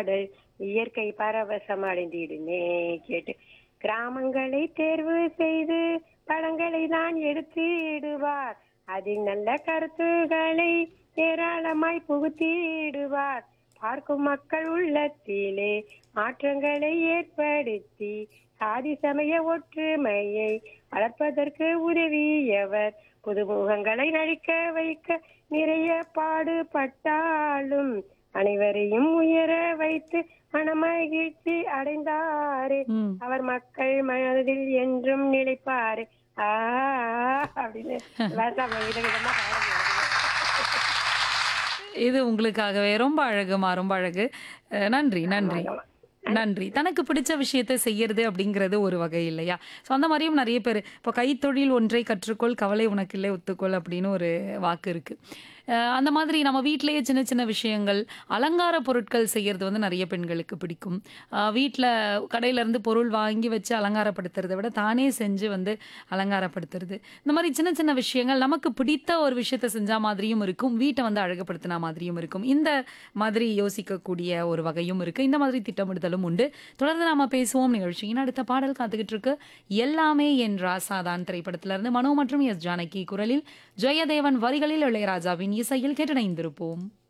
பாடல் இயற்கை பரவசம் அடைந்திடுமே கேட்டு கிராமங்களை தேர்வு செய்து பழங்களை தான் எடுத்திடுவார் அதில் நல்ல கருத்துகளை ஏராளமாய் புகுத்திடுவார் பார்க்கும் மக்கள் உள்ளத்திலே மாற்றங்களை ஏற்படுத்தி சாதி சமய ஒற்றுமையை வளர்ப்பதற்கு உதவியவர் புதுமுகங்களை நடிக்க வைக்க நிறைய பாடுபட்டாலும் அனைவரையும் உயர வைத்து மனமகிழ்ச்சி அடைந்தாரே ம். அவர் மக்கள் மனதில் என்றும் நிலைப்பாரு ஆ அப்படின்னு வேசாம விதவிதமா பாட முடியும். இது உங்களுக்காகவே ரொம்ப அழகுமா ரொம்ப அழகு அஹ் நன்றி நன்றி நன்றி தனக்கு பிடிச்ச விஷயத்தை செய்யறது அப்படிங்கிறது ஒரு வகை இல்லையா ஸோ அந்த மாதிரியும் நிறைய பேர் இப்போ கைத்தொழில் ஒன்றை கற்றுக்கொள் கவலை உனக்கு இல்லை ஒத்துக்கொள் அப்படின்னு ஒரு வாக்கு இருக்கு அஹ் அந்த மாதிரி நம்ம வீட்டிலேயே சின்ன சின்ன விஷயங்கள் அலங்கார பொருட்கள் செய்யறது வந்து நிறைய பெண்களுக்கு பிடிக்கும் வீட்டில் கடையிலேருந்து பொருள் வாங்கி வச்சு அலங்காரப்படுத்துறதை விட தானே செஞ்சு வந்து அலங்காரப்படுத்துறது இந்த மாதிரி சின்ன சின்ன விஷயங்கள் நமக்கு பிடித்த ஒரு விஷயத்தை செஞ்ச மாதிரியும் இருக்கும் வீட்டை வந்து அழகுபடுத்தின மாதிரியும் இருக்கும் இந்த மாதிரி யோசிக்கக்கூடிய ஒரு வகையும் இருக்கு இந்த மாதிரி திட்டமிடுதலும் உண்டு தொடர்ந்து நாம பேசுவோம் நிகழ்ச்சியின் அடுத்த பாடல் காத்துக்கிட்டு இருக்கு எல்லாமே என் ராசாதான் திரைப்படத்துல இருந்து மனோ மற்றும் எஸ் ஜானகி குரலில் ஜெயதேவன் வரிகளில் இளையராஜாவின் இசையில் கேட்டிணைந்திருப்போம்